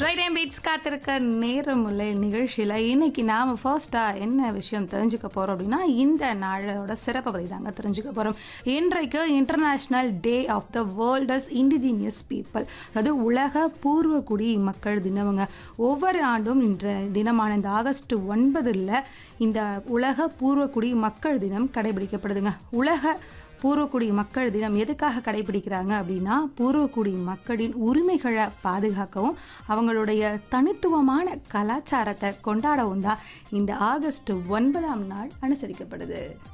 right time beats காத்திருக்க நேரம் இல்லை நிகழ்ச்சியில் இன்னைக்கு நாம் ஃபர்ஸ்ட்டாக என்ன விஷயம் தெரிஞ்சுக்க போகிறோம் அப்படின்னா இந்த நாளோட சிறப்பை பற்றி தாங்க தெரிஞ்சுக்க போகிறோம் இன்றைக்கு international day of the world's indigenous people அதாவது உலக பூர்வகுடி மக்கள் தினமுங்க ஒவ்வொரு ஆண்டும் இன்ற தினமான இந்த ஆகஸ்ட் ஒன்பதில் இந்த உலக பூர்வகுடி மக்கள் தினம் கடைபிடிக்கப்படுதுங்க உலக பூர்வக்குடி மக்கள் தினம் எதுக்காக கடைபிடிக்கிறாங்க அப்படின்னா பூர்வக்குடி மக்களின் உரிமைகளை பாதுகாக்கவும் அவங்களுடைய தனித்துவமான கலாச்சாரத்தை கொண்டாடவும் தான் இந்த ஆகஸ்ட் ஒன்பதாம் நாள் அனுசரிக்கப்படுது